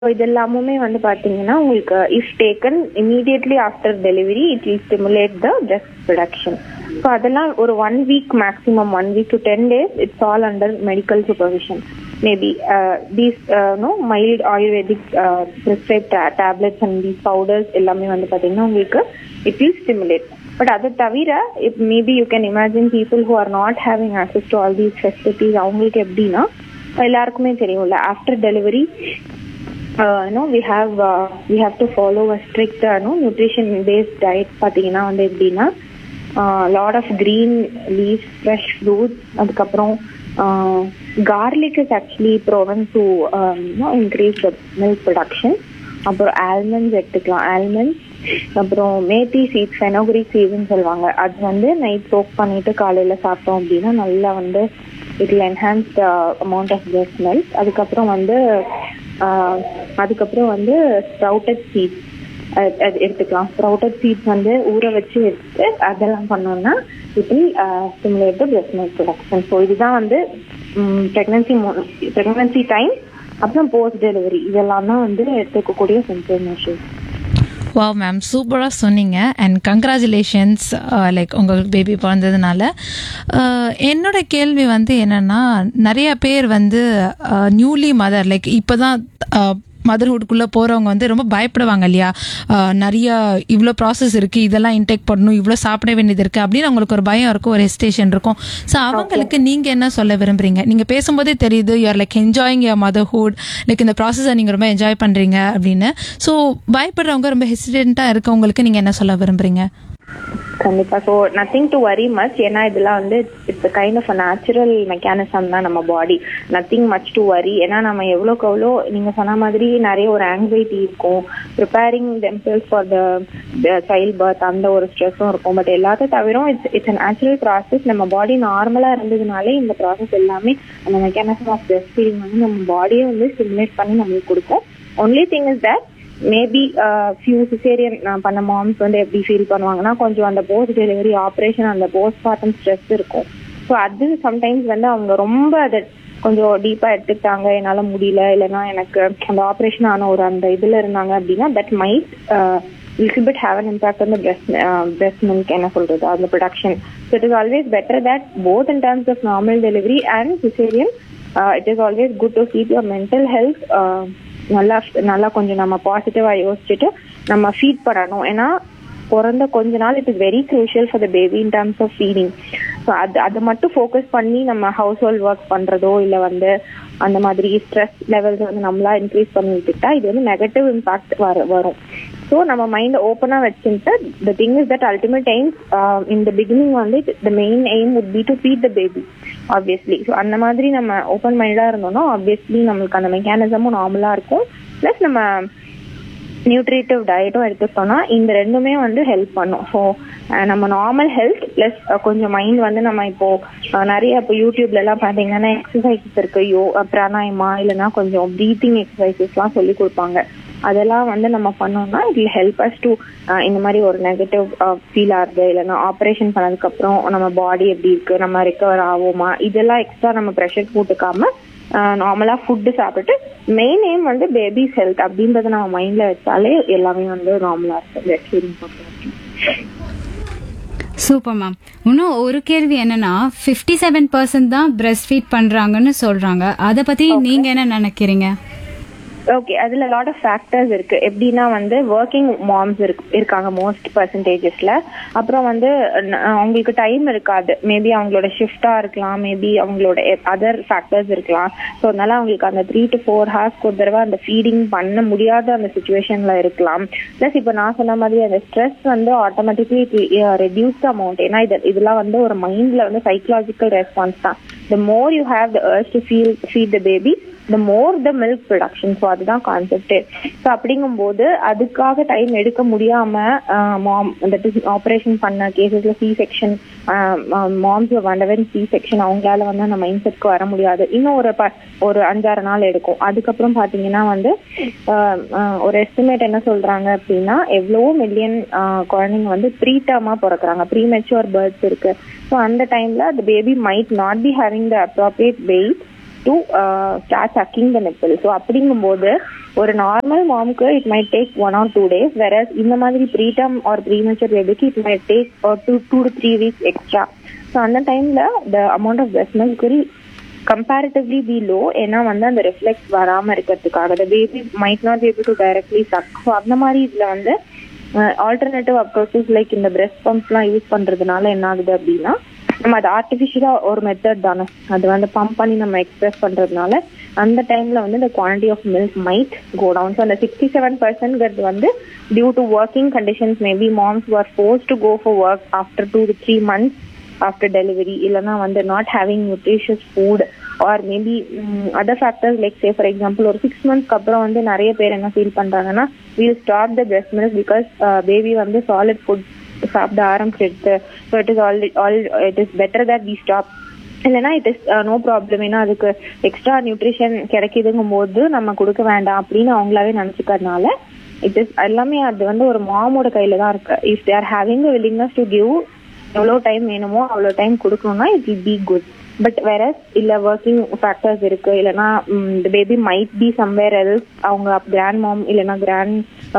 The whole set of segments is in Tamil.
ஸோ இது எல்லாமுமே வந்து பார்த்தீங்கன்னா உங்களுக்கு if taken immediately after delivery it will stimulate the breast production so அதெல்லாம் ஒரு one week maximum one week to ten days it's all under medical supervision maybe these no mild ayurvedic prescribe tablets and these powders எல்லாமே வந்து பார்த்தீங்கன்னா உங்களுக்கு இட் வில் ஸ்டிமுலேட் பட் அதை தவிர if maybe you can imagine people who are not having access to all these facilities அவங்களுக்கு எப்படின்னா எல்லாருக்குமே தெரியும்ல after delivery no we have we have to follow a strict no nutrition based diet பார்த்தீங்கன்னா வந்து எப்படின்னா lot of green leaves fresh fruits அதுக்கப்புறம் garlic is actually proven to um, you know, increase the milk production அப்புறம் ஆல்மண்ட்ஸ் எடுத்துக்கலாம் ஆல்மண்ட்ஸ் அப்புறம் மேத்தி சீட்ஸ் ஃபெனோகிரிக் சீட்ஸ்னு சொல்லுவாங்க அது வந்து நைட் சோக் பண்ணிட்டு காலையில சாப்பிட்டோம் அப்படின்னா நல்லா வந்து it enhance the amount of breast milk அதுக்கப்புறம் வந்து அதுக்கப்புறம் வந்து ஸ்ப்ரவுட்டட் சீட்ஸ் அது எடுத்துக்கலாம் ஸ்ப்ரவுட்டட் சீட்ஸ் வந்து ஊற வச்சு எடுத்து அதெல்லாம் பண்ணோம்னா it will stimulate the breast milk production so இதுதான் வந்து ப்ரெக்னன்சி ப்ரெக்னன்சி டைம் அப்புறம் போஸ்ட் டெலிவரி இதெல்லாம் தான் வந்து எடுத்துக்கக்கூடிய சிம்டம் மெஷர்ஸ் வாவ் மேம் சூப்பராக சொன்னீங்க அண்ட் கங்க்ராச்சுலேஷன்ஸ் லைக் உங்களுக்கு பேபி பிறந்ததுனால என்னோட கேள்வி வந்து என்னென்னா நிறைய பேர் வந்து நியூலி மதர் லைக் இப்போ தான் மதர்ஹுட்குள்ளே போகிறவங்க வந்து ரொம்ப பயப்படுவாங்க இல்லையா நிறைய இவ்வளோ ப்ராசஸ் இருக்குது இதெல்லாம் இன்டேக் பண்ணணும் இவ்வளோ சாப்பிட வேண்டியது இருக்குது அப்படின்னு அவங்களுக்கு ஒரு பயம் இருக்கும் ஒரு ஹெசிடேஷன் இருக்கும் ஸோ அவங்களுக்கு நீங்கள் என்ன சொல்ல விரும்புறீங்க நீங்கள் பேசும்போதே தெரியுது you're like enjoying your motherhood like இந்த ப்ராசஸை நீங்கள் ரொம்ப என்ஜாய் பண்ணுறீங்க அப்படின்னு ஸோ பயப்படுறவங்க ரொம்ப ஹெசிடென்ட்டாக இருக்கவங்களுக்கு நீங்கள் என்ன சொல்ல விரும்புறீங்க கண்டிப்பா so nothing to worry much ஏன்னா இதெல்லாம் வந்து it's kind of a natural mechanism தான் நம்ம பாடி நத்திங் மச் டு வரி ஏன்னா நம்ம எவ்வளோக்கு எவ்வளோ நீங்க சொன்ன மாதிரி நிறைய ஒரு ஆங்ஸைட்டி இருக்கும் preparing themselves for the child birth அந்த ஒரு ஸ்ட்ரெஸ்ஸும் இருக்கும் பட் எல்லாத்தையும் தவிர it's it's a natural process நம்ம பாடி நார்மலா இருந்ததுனாலே இந்த ப்ராசஸ் எல்லாமே அந்த மெக்கானிசம் ஆஃப் பிரெஸ்ட் ஃபீடிங் வந்து நம்ம பாடியை வந்து ஸ்டிமுலேட் பண்ணி நம்மளுக்கு கொடுக்கும் only thing is that maybe few caesarean பண்ண மாம்ஸ் வந்து எப்படி ஃபீல் பண்ணுவாங்கன்னா கொஞ்சம் அந்த போஸ்ட் டெலிவரி ஆப்ரேஷன் அந்த போஸ்ட் பார்ட்டம் ஸ்ட்ரெஸ் இருக்கும் ஸோ அது சம்டைம்ஸ் வந்து அவங்க ரொம்ப அதை கொஞ்சம் டீப்பா எடுத்துக்கிட்டாங்க என்னால முடியல இல்லைன்னா எனக்கு அந்த ஆப்ரேஷன் ஆன ஒரு அந்த இதுல இருந்தாங்க அப்படின்னா that might little bit have an impact on breast breast milk என்ன சொல்றது அந்த production so it is always better that both in terms of normal delivery and caesarean it is always good to keep your mental health நல்லா நல்லா கொஞ்சம் நம்ம பாசிட்டிவா யோசிச்சுட்டு நம்ம ஃபீட் பண்ணணும் ஏன்னா பிறந்த கொஞ்ச நாள் it is very crucial for the baby in terms of feeding so அது அதை மட்டும் ஃபோக்கஸ் பண்ணி நம்ம ஹவுஸ் ஹோல்ட் ஒர்க் பண்றதோ இல்லை வந்து அந்த மாதிரி ஸ்ட்ரெஸ் லெவல்ஸ் வந்து நம்மளா இன்க்ரீஸ் பண்ணி விட்டுட்டா இது வந்து நெகட்டிவ் இம்பாக்ட் வர வரும் ஸோ நம்ம மைண்ட் ஓப்பனா வச்சுட்டு the thing is that ultimate times in the beginning வந்து the main aim would be to feed the baby obviously so அந்த மாதிரி நம்ம ஓப்பன் மைண்டா இருந்தோம்னா ஆப்வியஸ்லி நம்மளுக்கு அந்த மெக்கானிசமும் நார்மலா இருக்கும் ப்ளஸ் நம்ம நியூட்ரிட்டிவ் டயட்டும் எடுத்துக்கிட்டோம்னா இந்த ரெண்டுமே வந்து ஹெல்ப் பண்ணும் ஸோ நம்ம நார்மல் ஹெல்த் பிளஸ் கொஞ்சம் மைண்ட் வந்து நம்ம இப்போ நிறைய இப்போ யூடியூப்ல எல்லாம் பாத்தீங்கன்னா எக்ஸசைசஸ் இருக்கு யோ பிராணாயமா இல்லைன்னா கொஞ்சம் ப்ரீத்திங் எக்ஸசைசஸ்லாம் சொல்லி கொடுப்பாங்க அதெல்லாம் வந்து நம்ம பண்ணோம்னா it will help us to இந்த மாதிரி ஒரு நெகட்டிவ் ஃபீல் ஆகுது இல்லைன்னா ஆப்ரேஷன் பண்ணதுக்கு அப்புறம் நம்ம பாடி எப்படி இருக்கு நம்ம ரெக்கவர் ஆகுமா இதெல்லாம் எக்ஸ்ட்ரா நம்ம ப்ரெஷர் போட்டுக்காம நார்மலா ஃபுட்டு சாப்பிட்டு மெயின் எய்ம் வந்து பேபிஸ் ஹெல்த் அப்படின்றத நம்ம மைண்ட்ல வச்சாலே எல்லாமே வந்து நார்மலா இருக்கும் சூப்பர் மேம் இன்னும் ஒரு கேள்வி என்னன்னா ஃபிஃப்டி செவன் பர்சன்ட் தான் பிரெஸ்ட் ஃபீட் பண்றாங்கன்னு சொல்றாங்க அதை பத்தி நீங்க என்ன நினைக்கிறீங்க ஓகே அதுல லாட் ஆஃப் ஃபேக்டர்ஸ் இருக்கு எப்படின்னா வந்து ஒர்க்கிங் மாம்ஸ் இருக்காங்க மோஸ்ட் பர்சன்டேஜஸ்ல அப்புறம் வந்து அவங்களுக்கு டைம் இருக்காது மேபி அவங்களோட ஷிஃப்டா இருக்கலாம் மேபி அவங்களோட அதர் ஃபேக்டர்ஸ் இருக்கலாம் ஸோ அதனால அவங்களுக்கு அந்த த்ரீ டு ஃபோர் ஹார்ஸ்க்கு ஒரு தடவை அந்த ஃபீடிங் பண்ண முடியாத அந்த சுச்சுவேஷன்ல இருக்கலாம் பிளஸ் இப்போ நான் சொன்ன மாதிரி அந்த ஸ்ட்ரெஸ் வந்து ஆட்டோமேட்டிக்லி ரெடியூஸ் அமௌண்ட் ஏன்னா இது இதெல்லாம் வந்து ஒரு மைண்ட்ல வந்து சைக்கலாஜிக்கல் ரெஸ்பான்ஸ் தான் the more you have the urge to feel feed the baby the more the milk production so அதுதான் கான்செப்ட் ஸோ அப்படிங்கும்போது அதுக்காக டைம் எடுக்க முடியாம மாம் தட் இஸ் ஆப்ரேஷன் பண்ண கேசஸ்ல சி செக்ஷன் மாம்ஸ் வண்டவன் சி செக்ஷன் அவங்களால வந்து அந்த மைண்ட் செட்க்கு வர முடியாது இன்னும் ஒரு ப ஒரு அஞ்சாறு நாள் எடுக்கும் அதுக்கப்புறம் பாத்தீங்கன்னா வந்து ஒரு எஸ்டிமேட் என்ன சொல்றாங்க அப்படின்னா எவ்வளவோ மில்லியன் குழந்தைங்க வந்து ப்ரீ டேர்மா பிறக்குறாங்க ப்ரீ மெச்சூர் பேர்த்ஸ் இருக்கு ஸோ அந்த டைம்ல the baby might not be having the appropriate weight to start sucking the nipple so அப்படிங்கும்போது ஒரு நார்மல் மாம்க்கு it might take one or two days வேற இந்த மாதிரி ப்ரீடம் ஆர் ப்ரீமெச்சர் பேபிக்கு it might take two two to three weeks extra so அந்த டைம்ல the amount of breast milk will comparatively be low ஏன்னா வந்து அந்த ரிஃப்ளெக்ஸ் வராம இருக்கிறதுக்காக the baby might not able to directly suck so அந்த மாதிரி இதுல வந்து ஆல்டர்னேட்டிவ் அப்ரோச்சஸ் லைக் இந்த பிரெஸ்ட் பம்ப்ஸ்லாம் யூஸ் பண்றதுனால என்ன ஆகுது அப்படின்னா நம்ம அது ஆர்டிஃபிஷியலா ஒரு மெத்தட் தானே அது வந்து பம்ப் பண்ணி நம்ம எக்ஸ்பிரஸ் பண்றதுனால அந்த டைம்ல வந்து இந்த quantity of milk might go down so அந்த சிக்ஸ்டி செவன் பர்சன்ட்ங்கிறது வந்து due to working conditions maybe moms are force to go for work after two to three months after delivery இல்லைன்னா வந்து not having nutritious food or maybe other factors like say for example ஒரு சிக்ஸ் மந்த்ஸ்க்கு அப்புறம் வந்து நிறைய பேர் என்ன ஃபீல் பண்றாங்கன்னா we'll stop the breast milk because baby வந்து சாலிட் ஃபுட் சாப்பிட ஆரம்பிச்சிடுது so it is all all it is better that we stop இல்லைன்னா இட் இஸ் நோ ப்ராப்ளம் ஏன்னா அதுக்கு எக்ஸ்ட்ரா நியூட்ரிஷன் கிடைக்குதுங்கும் போது நம்ம கொடுக்க வேண்டாம் அப்படின்னு அவங்களாவே நினைச்சுக்கிறதுனால இட் இஸ் எல்லாமே அது வந்து ஒரு மாமோட கையில தான் இருக்கு if there having willingness to give எவ்வளோ டைம் வேணுமோ அவ்வளோ டைம் கொடுக்கணும்னா it will be good but வேற இல்ல ஒர்க்கிங் ஃபேக்டர்ஸ் இருக்கு இல்லைன்னா இந்த baby might be somewhere else அவங்க கிராண்ட் மாம் இல்லைன்னா கிராண்ட்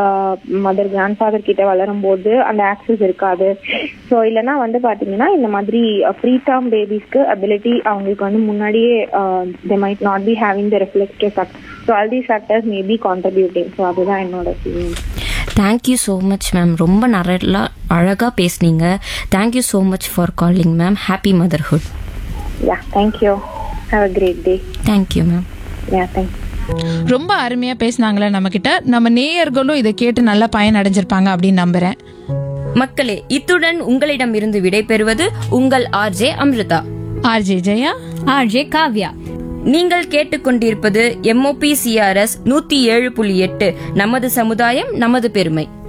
மதர் கிராண்ட் ஃபாதர் கிட்ட வளரும் போது அந்த ஆக்சஸ் இருக்காது ஸோ இல்லைன்னா வந்து பாத்தீங்கன்னா இந்த மாதிரி ஃப்ரீ டேர்ம் பேபிஸ்க்கு அபிலிட்டி அவங்களுக்கு வந்து முன்னாடியே they might not be having the reflective fact so all these factors may be contributing so அதுதான் என்னோட feeling thank you so much ma'am ரொம்ப நல்லா அழகாக பேசுனீங்க thank you so much for calling ma'am happy motherhood ya thank you have a great day thank you ma'am ya thank you ரொம்ப அருமையா பேசினாங்களே நம்ம கிட்ட நம்ம நேயர்களும் இதை கேட்டு நல்லா பயன் அடைஞ்சிருப்பாங்க அப்படின்னு நம்புறேன் மக்களே இத்துடன் உங்களிடம் இருந்து விடைபெறுவது உங்கள் RJ Amruta RJ Jaya RJ Kavya நீங்கள் கேட்டுக்கொண்டிருப்பது எம்ஓபி சிஆர்எஸ் நூத்தி ஏழு புள்ளி எட்டு நமது சமுதாயம் நமது பெருமை